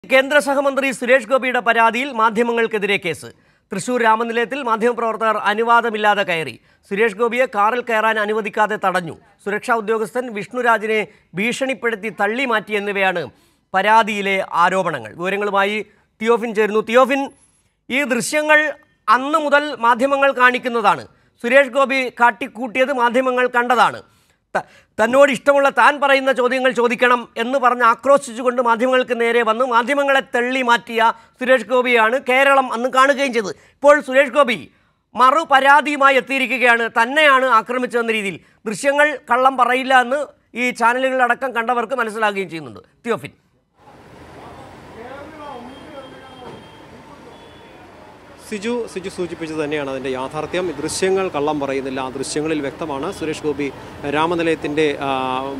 കേന്ദ്ര സഹമന്ത്രി സുരേഷ് ഗോപിയുടെ പരാതിയിൽ മാധ്യമങ്ങൾക്കെതിരെ കേസ് തൃശൂർ രാമനിലയത്തിൽ മാധ്യമപ്രവർത്തകർ അനുവാദമില്ലാതെ കയറി സുരേഷ് ഗോപിയെ കാറിൽ കയറാൻ അനുവദിക്കാതെ തടഞ്ഞു സുരക്ഷാ ഉദ്യോഗസ്ഥൻ വിഷ്ണുരാജിനെ ഭീഷണിപ്പെടുത്തി തള്ളി മാറ്റി എന്നിവയാണ് പരാതിയിലെ ആരോപണങ്ങൾ വിവരങ്ങളുമായി തിയോഫിൻ ചേരുന്നു തിയോഫിൻ ഈ ദൃശ്യങ്ങൾ അന്ന് മുതൽ മാധ്യമങ്ങൾ കാണിക്കുന്നതാണ് സുരേഷ് ഗോപി കാട്ടിക്കൂട്ടിയത് മാധ്യമങ്ങൾ കണ്ടതാണ് ത- തന്നോട് ഇഷ്ടമുള്ള താൻ പറയുന്ന ചോദ്യങ്ങൾ ചോദിക്കണം എന്ന് പറഞ്ഞ് ആക്രോശിച്ചുകൊണ്ട് മാധ്യമങ്ങൾക്ക് നേരെ വന്ന് മാധ്യമങ്ങളെ തള്ളി മാറ്റിയ സുരേഷ് ഗോപിയാണ് കേരളം അന്ന് കാണുകയും ചെയ്തത് ഇപ്പോൾ സുരേഷ് ഗോപി മറു പരാതിയുമായി എത്തിയിരിക്കുകയാണ് തന്നെയാണ് ആക്രമിച്ചതെന്ന രീതിയിൽ ദൃശ്യങ്ങൾ കള്ളം പറയില്ല എന്ന് ഈ ചാനലുകളിലടക്കം കണ്ടവർക്ക് മനസ്സിലാകുകയും ചെയ്യുന്നുണ്ട് തിയോഫിൻ സിജു സിജു സൂചിപ്പിച്ചത് തന്നെയാണ് അതിൻ്റെ യാഥാർത്ഥ്യം ഈ ദൃശ്യങ്ങൾ കള്ളം പറയുന്നില്ല ആ ദൃശ്യങ്ങളിൽ വ്യക്തമാണ് സുരേഷ് ഗോപി രാമനിലയത്തിൻ്റെ ആ,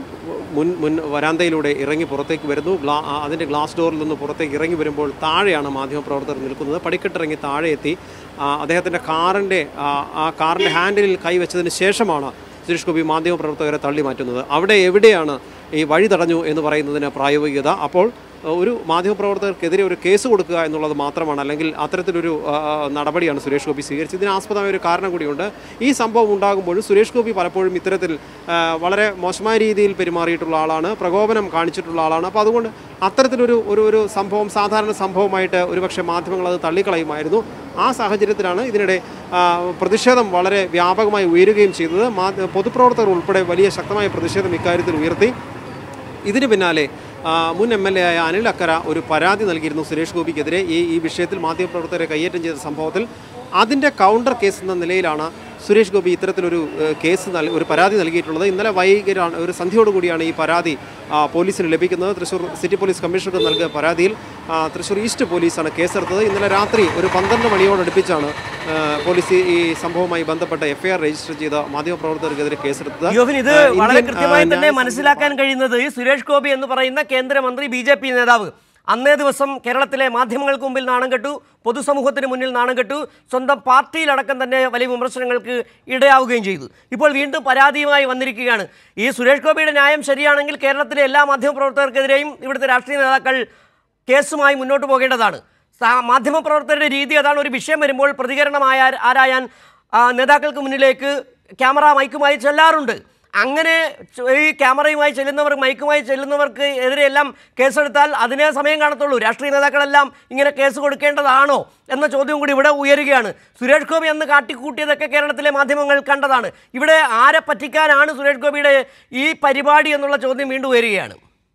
മുൻ മുൻ വരാന്തയിലൂടെ ഇറങ്ങി പുറത്തേക്ക് വരുന്നു ഗ്ലാ ആ, അതിൻ്റെ ഗ്ലാസ് ഡോറിൽ നിന്ന് പുറത്തേക്ക് ഇറങ്ങി വരുമ്പോൾ താഴെയാണ് മാധ്യമപ്രവർത്തകർ നിൽക്കുന്നത് പടിക്കെട്ടിറങ്ങി താഴെ എത്തി ആ, അദ്ദേഹത്തിൻ്റെ കാറിൻ്റെ ആ, ആ കാറിൻ്റെ ഹാൻഡിലിൽ കൈവച്ചതിന് ശേഷമാണ് സുരേഷ് ഗോപി മാധ്യമപ്രവർത്തകരെ തള്ളി മാറ്റുന്നത് അവിടെ എവിടെയാണ് ഈ വഴി തടഞ്ഞു എന്ന് പറയുന്നതിന് പ്രായോഗികത അപ്പോൾ ഏഹ്, ഒരു മാധ്യമപ്രവർത്തകർക്കെതിരെ ഒരു കേസ് കൊടുക്കുക എന്നുള്ളത് മാത്രമാണ് അല്ലെങ്കിൽ അത്തരത്തിലൊരു ആ, ആ, നടപടിയാണ് സുരേഷ് ഗോപി സ്വീകരിച്ചത് ഇതിന് ആസ്പദമായ ഒരു കാരണം കൂടിയുണ്ട് ഈ സംഭവം ഉണ്ടാകുമ്പോഴും സുരേഷ് ഗോപി പലപ്പോഴും ഇത്തരത്തിൽ ആ, വളരെ മോശമായ രീതിയിൽ പെരുമാറിയിട്ടുള്ള ആളാണ് പ്രകോപനം കാണിച്ചിട്ടുള്ള ആളാണ് അപ്പോൾ അതുകൊണ്ട് അത്തരത്തിലൊരു ഒരു ഒരു സംഭവം സാധാരണ സംഭവമായിട്ട് ഒരുപക്ഷെ മാധ്യമങ്ങൾ അത് തള്ളിക്കളയുമായിരുന്നു ആ സാഹചര്യത്തിലാണ് ഇതിനിടെ ആ, പ്രതിഷേധം വളരെ വ്യാപകമായി ഉയരുകയും ചെയ്തത് മാ- പൊതുപ്രവർത്തകർ ഉൾപ്പെടെ വലിയ ശക്തമായ പ്രതിഷേധം ഇക്കാര്യത്തിൽ ഉയർത്തി ഇതിന് പിന്നാലെ ആ, മുൻ എം എൽ എ ആയ അനിൽ അക്കര ഒരു പരാതി നൽകിയിരുന്നു സുരേഷ് ഗോപിക്കെതിരെ ഈ ഈ വിഷയത്തിൽ മാധ്യമപ്രവർത്തകരെ കയ്യേറ്റം ചെയ്ത സംഭവത്തിൽ അതിൻ്റെ കൗണ്ടർ കേസ് എന്ന നിലയിലാണ് സുരേഷ് ഗോപി ഇത്തരത്തിലൊരു ഏഹ്, കേസ് നൽ ഒരു പരാതി നൽകിയിട്ടുള്ളത് ഇന്നലെ വൈകിട്ടാണ് ഒരു സന്ധ്യയോടുകൂടിയാണ് ഈ പരാതി ആ, പോലീസിന് ലഭിക്കുന്നത് തൃശ്ശൂർ സിറ്റി പോലീസ് കമ്മീഷണർക്ക് നൽകിയ പരാതിയിൽ ആ, തൃശ്ശൂർ ഈസ്റ്റ് പോലീസാണ് കേസെടുത്തത് ഇന്നലെ രാത്രി ഒരു പന്ത്രണ്ട് മണിയോടടുപ്പിച്ചാണ് ആ, പോലീസ് ഈ സംഭവവുമായി ബന്ധപ്പെട്ട എഫ്ഐആർ രജിസ്റ്റർ ചെയ്ത മാധ്യമപ്രവർത്തകർക്കെതിരെ കേസെടുത്തത് യോഫിൻ ഇത് ആ, വളരെ ഇന്ത്യൻ, ആ, കൃത്യമായി തന്നെ ന്യായ- മനസ്സിലാക്കാൻ കഴിയുന്നത് ഈ സുരേഷ് ഗോപി എന്ന് പറയുന്ന കേന്ദ്രമന്ത്രി ബി ജെ പി നേതാവ് അന്നേ ദിവസം കേരളത്തിലെ മാധ്യമങ്ങൾക്ക് മുമ്പിൽ നാണം കെട്ടു പൊതുസമൂഹത്തിന് മുന്നിൽ നാണം കെട്ടു സ്വന്തം പാർട്ടിയിലടക്കം തന്നെ വലിയ വിമർശനങ്ങൾക്ക് ഇടയാവുകയും ചെയ്തു ഇപ്പോൾ വീണ്ടും പരാതിയുമായി വന്നിരിക്കുകയാണ് ഈ സുരേഷ് ഗോപിയുടെ ന്യായം ശരിയാണെങ്കിൽ കേരളത്തിലെ എല്ലാ മാധ്യമപ്രവർത്തകർക്കെതിരെയും ഇവിടുത്തെ രാഷ്ട്രീയ നേതാക്കൾ കേസുമായി മുന്നോട്ട് പോകേണ്ടതാണ് സാ- മാധ്യമപ്രവർത്തകരുടെ രീതി അതാണ് ഒരു വിഷയം വരുമ്പോൾ പ്രതികരണമായ ആരായാൻ ആ, നേതാക്കൾക്ക് മുന്നിലേക്ക് ക്യാമറ മൈക്കുമായി ചെല്ലാറുണ്ട് അങ്ങനെ ച- ഈ ക്യാമറയുമായി ചെല്ലുന്നവർ മൈക്കുമായി ചെല്ലുന്നവർക്ക് എതിരെയെല്ലാം കേസെടുത്താൽ അതിനേ സമയം കാണത്തുള്ളൂ രാഷ്ട്രീയ നേതാക്കളെല്ലാം ഇങ്ങനെ കേസ് കൊടുക്കേണ്ടതാണോ എന്ന ചോദ്യം കൂടി ഇവിടെ ഉയരുകയാണ് സുരേഷ് ഗോപി അന്ന് കാട്ടിക്കൂട്ടിയതൊക്കെ കേരളത്തിലെ മാധ്യമങ്ങൾ കണ്ടതാണ് ഇവിടെ ആരെ പറ്റിക്കാനാണ് സുരേഷ് ഗോപിയുടെ ഈ പരിപാടി എന്നുള്ള ചോദ്യം വീണ്ടും ഉയരുകയാണ്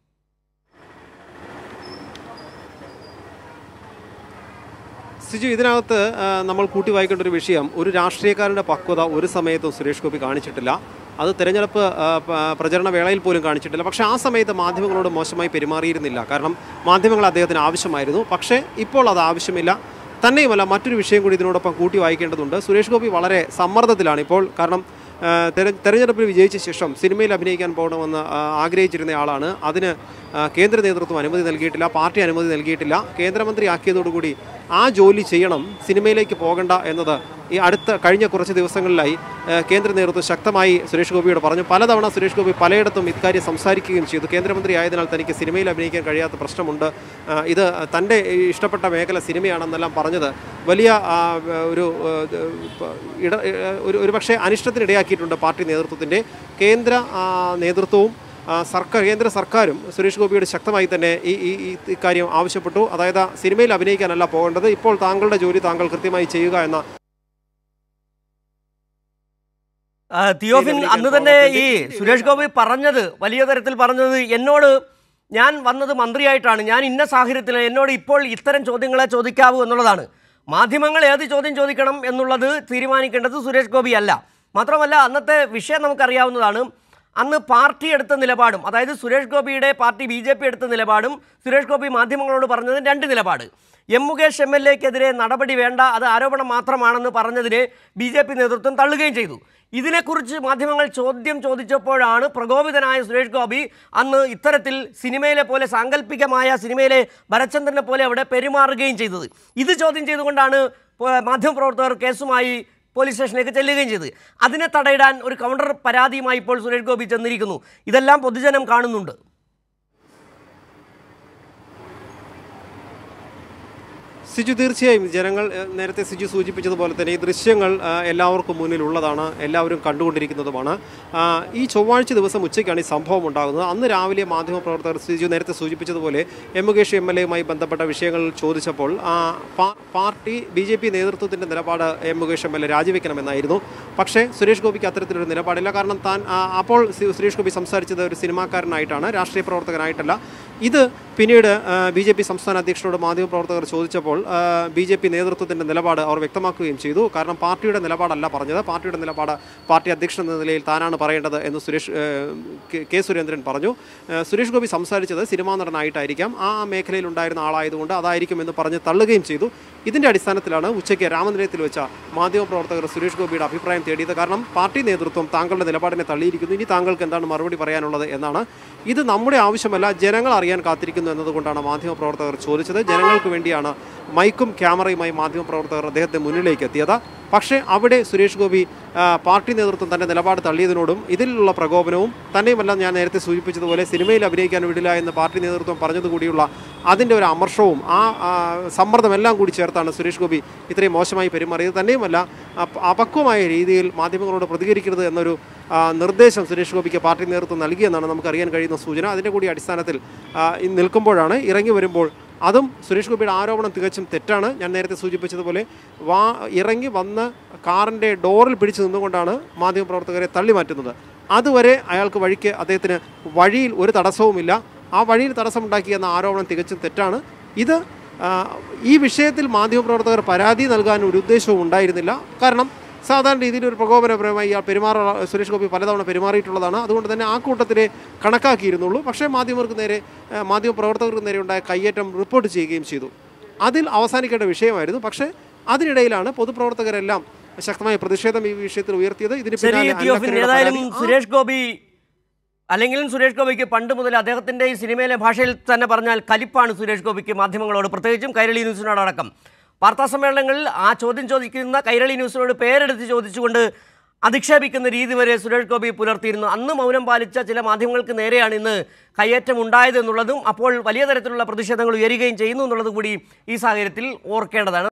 സിജു ഇതിനകത്ത് ആ, നമ്മൾ കൂട്ടി വായിക്കേണ്ട ഒരു വിഷയം ഒരു രാഷ്ട്രീയക്കാരൻ്റെ പക്വത ഒരു സമയത്തും സുരേഷ് ഗോപി കാണിച്ചിട്ടില്ല അത് തെരഞ്ഞെടുപ്പ് ആ, പ- പ്രചരണ വേളയിൽ പോലും കാണിച്ചിട്ടില്ല പക്ഷേ ആ സമയത്ത് മാധ്യമങ്ങളോട് മോശമായി പെരുമാറിയിരുന്നില്ല കാരണം മാധ്യമങ്ങൾ അദ്ദേഹത്തിന് ആവശ്യമായിരുന്നു പക്ഷേ ഇപ്പോൾ അത് ആവശ്യമില്ല തന്നെയുമല്ല മറ്റൊരു വിഷയം കൂടി ഇതിനോടൊപ്പം കൂട്ടി വായിക്കേണ്ടതുണ്ട് സുരേഷ് ഗോപി വളരെ സമ്മർദ്ദത്തിലാണ് ഇപ്പോൾ കാരണം ആ, തെര- തെരഞ്ഞെടുപ്പിൽ വിജയിച്ച ശേഷം സിനിമയിൽ അഭിനയിക്കാൻ പോകണമെന്ന് ആ, ആഗ്രഹിച്ചിരുന്ന ആളാണ് അതിന് ആ, കേന്ദ്ര നേതൃത്വം അനുമതി നൽകിയിട്ടില്ല പാർട്ടി അനുമതി നൽകിയിട്ടില്ല കേന്ദ്രമന്ത്രി ആക്കിയതോടുകൂടി ആ ജോലി ചെയ്യണം സിനിമയിലേക്ക് പോകണ്ട എന്നത് ഈ അടുത്ത കഴിഞ്ഞ കുറച്ച് ദിവസങ്ങളിലായി ആ, കേന്ദ്ര നേതൃത്വം ശക്തമായി സുരേഷ് ഗോപിയോട് പറഞ്ഞു പലതവണ സുരേഷ് ഗോപി പലയിടത്തും ഇക്കാര്യം സംസാരിക്കുകയും ചെയ്തു കേന്ദ്രമന്ത്രി ആയതിനാൽ തനിക്ക് സിനിമയിൽ അഭിനയിക്കാൻ കഴിയാത്ത പ്രശ്നമുണ്ട് ആ, ഇത് തൻ്റെ ഇഷ്ടപ്പെട്ട മേഖല സിനിമയാണെന്നെല്ലാം പറഞ്ഞത് വലിയ ആ, ഒരു ആ, പ- ഇട ഒരു ഒരു പക്ഷേ അനിഷ്ടത്തിനിടയാക്കിയിട്ടുണ്ട് പാർട്ടി നേതൃത്വത്തിൻ്റെ കേന്ദ്ര ആ, നേതൃത്വവും ആ, സർക്കാർ കേന്ദ്ര സർക്കാരും സുരേഷ് ഗോപിയോട് ശക്തമായി തന്നെ ഈ ഈ ഈ ഇക്കാര്യം ആവശ്യപ്പെട്ടു അതായത് സിനിമയിൽ അഭിനയിക്കാനല്ല പോകേണ്ടത് ഇപ്പോൾ താങ്കളുടെ ജോലി താങ്കൾ കൃത്യമായി ചെയ്യുക എന്ന ആ, തിയോഫിൻ വിളിക്കാൻ അന്ന് തന്നെ ഈ പോകത്തില്ല. സുരേഷ് ഗോപി പറഞ്ഞത് വലിയ തരത്തിൽ പറഞ്ഞത് എന്നോട് ഞാൻ വന്നത് മന്ത്രിയായിട്ടാണ് ഞാൻ ഇന്ന സാഹചര്യത്തിൽ എന്നോട് ഇപ്പോൾ ഇത്തരം ചോദ്യങ്ങളെ ചോദിക്കാവൂ എന്നുള്ളതാണ് മാധ്യമങ്ങൾ ഏത് ചോദ്യം ചോദിക്കണം എന്നുള്ളത് തീരുമാനിക്കേണ്ടത് സുരേഷ് ഗോപി അല്ല മാത്രമല്ല അന്നത്തെ വിഷയം നമുക്കറിയാവുന്നതാണ് അന്ന് പാർട്ടി എടുത്ത നിലപാടും അതായത് സുരേഷ് ഗോപിയുടെ പാർട്ടി ബി ജെ പി എടുത്ത നിലപാടും സുരേഷ് ഗോപി മാധ്യമങ്ങളോട് പറഞ്ഞത് രണ്ട് നിലപാട് എം മുകേഷ് എം എൽ എക്കെതിരെ നടപടി വേണ്ട അത് ആരോപണം മാത്രമാണെന്ന് പറഞ്ഞതിനെ ബി ജെ പി നേതൃത്വം തള്ളുകയും ചെയ്തു ഇതിനെക്കുറിച്ച് മാധ്യമങ്ങൾ ചോദ്യം ചോദിച്ചപ്പോഴാണ് പ്രകോപിതനായ സുരേഷ് ഗോപി അന്ന് ഇത്തരത്തിൽ സിനിമയിലെ പോലെ സാങ്കല്പികമായ സിനിമയിലെ ഭരചന്ദ്രനെ പോലെ അവിടെ പെരുമാറുകയും ചെയ്തത് ഇത് ചോദ്യം ചെയ്തുകൊണ്ടാണ് പ- മാധ്യമപ്രവർത്തകർ കേസുമായി പോലീസ് സ്റ്റേഷനിലേക്ക് ചെല്ലുകയും ചെയ്തത് അതിനെ തടയിടാൻ ഒരു കൗണ്ടർ പരാതിയുമായി ഇപ്പോൾ സുരേഷ് ഗോപി ചെന്നിരിക്കുന്നു ഇതെല്ലാം പൊതുജനം കാണുന്നുണ്ട് സിജു തീർച്ചയായും ജനങ്ങൾ ഏഹ്, നേരത്തെ സിജു സൂചിപ്പിച്ചതുപോലെ തന്നെ ഈ ദൃശ്യങ്ങൾ ആ, എല്ലാവർക്കും മുന്നിലുള്ളതാണ് എല്ലാവരും കണ്ടുകൊണ്ടിരിക്കുന്നതുമാണ് ആ, ഈ ചൊവ്വാഴ്ച ദിവസം ഉച്ചയ്ക്കാണ് ഈ സംഭവം ഉണ്ടാകുന്നത് അന്ന് രാവിലെ മാധ്യമപ്രവർത്തകർ സിജു നേരത്തെ സൂചിപ്പിച്ചതുപോലെ എം മുകേഷ് എം എൽ എയുമായി ബന്ധപ്പെട്ട വിഷയങ്ങൾ ചോദിച്ചപ്പോൾ ആ, പാ- പാർട്ടി ബി ജെ പി നേതൃത്വത്തിൻ്റെ നിലപാട് M Mukesh M L A രാജിവെക്കണമെന്നായിരുന്നു പക്ഷേ സുരേഷ് ഗോപിക്ക് അത്തരത്തിലൊരു നിലപാടില്ല കാരണം താൻ ആ, അപ്പോൾ സു- സുരേഷ് ഗോപി സംസാരിച്ചത് ഒരു സിനിമാക്കാരനായിട്ടാണ് രാഷ്ട്രീയ പ്രവർത്തകനായിട്ടല്ല ഇത് പിന്നീട് ബി ജെ പി സംസ്ഥാന അധ്യക്ഷനോട് മാധ്യമപ്രവർത്തകർ ചോദിച്ചപ്പോൾ ബി ജെ പി നേതൃത്വത്തിൻ്റെ നിലപാട് അവർ വ്യക്തമാക്കുകയും ചെയ്തു കാരണം പാർട്ടിയുടെ നിലപാടല്ല പറഞ്ഞത് പാർട്ടിയുടെ നിലപാട് പാർട്ടി അധ്യക്ഷൻ എന്ന നിലയിൽ താനാണ് പറയേണ്ടത് എന്ന് സുരേഷ് ആ, കെ- കെ സുരേന്ദ്രൻ പറഞ്ഞു ആ, സുരേഷ് ഗോപി സംസാരിച്ചത് സിനിമാ നടനായിട്ടായിരിക്കാം ആ മേഖലയിൽ ഉണ്ടായിരുന്ന ആളായതുകൊണ്ട് അതായിരിക്കും എന്ന് പറഞ്ഞ് തള്ളുകയും ചെയ്തു ഇതിൻ്റെ അടിസ്ഥാനത്തിലാണ് ഉച്ചയ്ക്ക് രാമനിലയത്തിൽ വെച്ച മാധ്യമപ്രവർത്തകർ സുരേഷ് ഗോപിയുടെ അഭിപ്രായം തേടിയത് കാരണം പാർട്ടി നേതൃത്വം താങ്കളുടെ നിലപാടിനെ തള്ളിയിരിക്കുന്നു ഇനി താങ്കൾക്ക് എന്താണ് മറുപടി പറയാനുള്ളത് എന്നാണ് ഇത് നമ്മുടെ ആവശ്യമല്ല ജനങ്ങൾ അറിയാൻ കാത്തിരിക്കുന്നു എന്നതുകൊണ്ടാണ് മാധ്യമപ്രവർത്തകർ ചോദിച്ചത് ജനങ്ങൾക്ക് വേണ്ടിയാണ് മൈക്കും ക്യാമറയുമായി മാധ്യമപ്രവർത്തകർ അദ്ദേഹത്തെ മുന്നിലേക്ക് എത്തിയത് പക്ഷേ അവിടെ സുരേഷ് ഗോപി ആ, പാർട്ടി നേതൃത്വം തന്റെ നിലപാട് തള്ളിയതിനോടും ഇതിലുള്ള പ്രകോപനവും തന്നെയുമല്ല ഞാൻ നേരത്തെ സൂചിപ്പിച്ചതുപോലെ സിനിമയിൽ അഭിനയിക്കാൻ വിടില്ല എന്ന് പാർട്ടി നേതൃത്വം പറഞ്ഞതുകൂടിയുള്ള അതിൻ്റെ ഒരു അമർഷവും ആ ആ, സമ്മർദ്ദമെല്ലാം കൂടി ചേർത്താണ് സുരേഷ് ഗോപി ഇത്രയും മോശമായി പെരുമാറിയത് തന്നെയുമല്ല അപ- അപക്വമായ രീതിയിൽ മാധ്യമങ്ങളോട് പ്രതികരിക്കരുത് എന്നൊരു ആ, നിർദ്ദേശം സുരേഷ് ഗോപിക്ക് പാർട്ടി നേതൃത്വം നൽകിയെന്നാണ് നമുക്ക് അറിയാൻ കഴിയുന്ന സൂചന അതിൻ്റെ കൂടി അടിസ്ഥാനത്തിൽ ആ, ഈ നിൽക്കുമ്പോഴാണ് ഇറങ്ങി വരുമ്പോൾ അതും സുരേഷ് ഗോപിയുടെ ആരോപണം തികച്ചും തെറ്റാണ് ഞാൻ നേരത്തെ സൂചിപ്പിച്ചതുപോലെ വാ ഇറങ്ങി വന്ന് കാറിൻ്റെ ഡോറിൽ പിടിച്ചു നിന്നുകൊണ്ടാണ് മാധ്യമപ്രവർത്തകരെ തള്ളി മാറ്റുന്നത് അതുവരെ അയാൾക്ക് വഴിക്ക് അദ്ദേഹത്തിന് വഴിയിൽ ഒരു തടസ്സവുമില്ല ആ വഴിയിൽ തടസ്സമുണ്ടാക്കിയെന്ന ആരോപണം തികച്ചും തെറ്റാണ് ഇത് ആ, ഈ വിഷയത്തിൽ മാധ്യമപ്രവർത്തകർ പരാതി നൽകാൻ ഒരു ഉദ്ദേശവും ഉണ്ടായിരുന്നില്ല കാരണം സാധാരണ രീതിയിൽ ഒരു പ്രകോപനപരമായി ഇയാൾ പെരുമാറ സുരേഷ് ഗോപി പലതവണ പെരുമാറിയിട്ടുള്ളതാണ് അതുകൊണ്ട് തന്നെ ആ കൂട്ടത്തിലെ കണക്കാക്കിയിരുന്നുള്ളൂ പക്ഷേ മാധ്യമർക്ക് നേരെ ആ, മാധ്യമ പ്രവർത്തകർക്ക് നേരെ ഉണ്ടായ കയ്യേറ്റം റിപ്പോർട്ട് ചെയ്യുകയും ചെയ്തു അതിൽ അവസാനിക്കേണ്ട വിഷയമായിരുന്നു പക്ഷേ അതിനിടയിലാണ് പൊതുപ്രവർത്തകരെല്ലാം ശക്തമായ പ്രതിഷേധം ഈ വിഷയത്തിൽ ഉയർത്തിയത് ഇതിന് ശരി പിന്നാലെ തിയോഫിൻ അനിൽ ഏതായാലും പരാതി- ആ, സുരേഷ് ഗോപി അല്ലെങ്കിലും സുരേഷ് ഗോപിക്ക് പണ്ട് മുതൽ അദ്ദേഹത്തിന്റെ ഈ സിനിമയിലെ ഭാഷയിൽ തന്നെ പറഞ്ഞാൽ കലിപ്പാണ് സുരേഷ് ഗോപിക്ക് മാധ്യമങ്ങളോട് പ്രത്യേകിച്ചും കൈരളി ന്യൂസിനോടടക്കം വാർത്താ സമ്മേളനങ്ങളിൽ ആ ചോദ്യം ചോദിക്കുന്ന കൈരളി ന്യൂസിനോട് പേരെടുത്ത് ചോദിച്ചുകൊണ്ട് അധിക്ഷേപിക്കുന്ന രീതി വരെ സുരേഷ് ഗോപി പുലർത്തിയിരുന്നു അന്ന് മൗനം പാലിച്ച ചില മാധ്യമങ്ങൾക്ക് നേരെയാണ് ഇന്ന് കയ്യേറ്റം ഉണ്ടായത് എന്നുള്ളതും അപ്പോൾ വലിയ തരത്തിലുള്ള പ്രതിഷേധങ്ങൾ ഉയരുകയും ചെയ്യുന്നു എന്നുള്ളതും കൂടി ഈ സാഹചര്യത്തിൽ ഓർക്കേണ്ടതാണ്